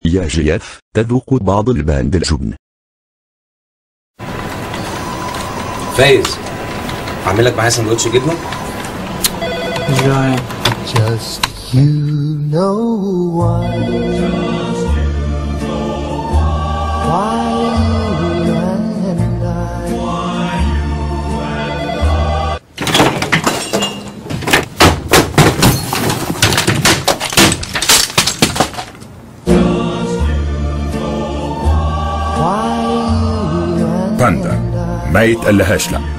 يا جياف تذوق بعض الباند الجبن فايز اعمل لك معايا سندوتش جبنه مش جعان Just you know why. Why you and I. Why you and باندا ما يتقلهاش لا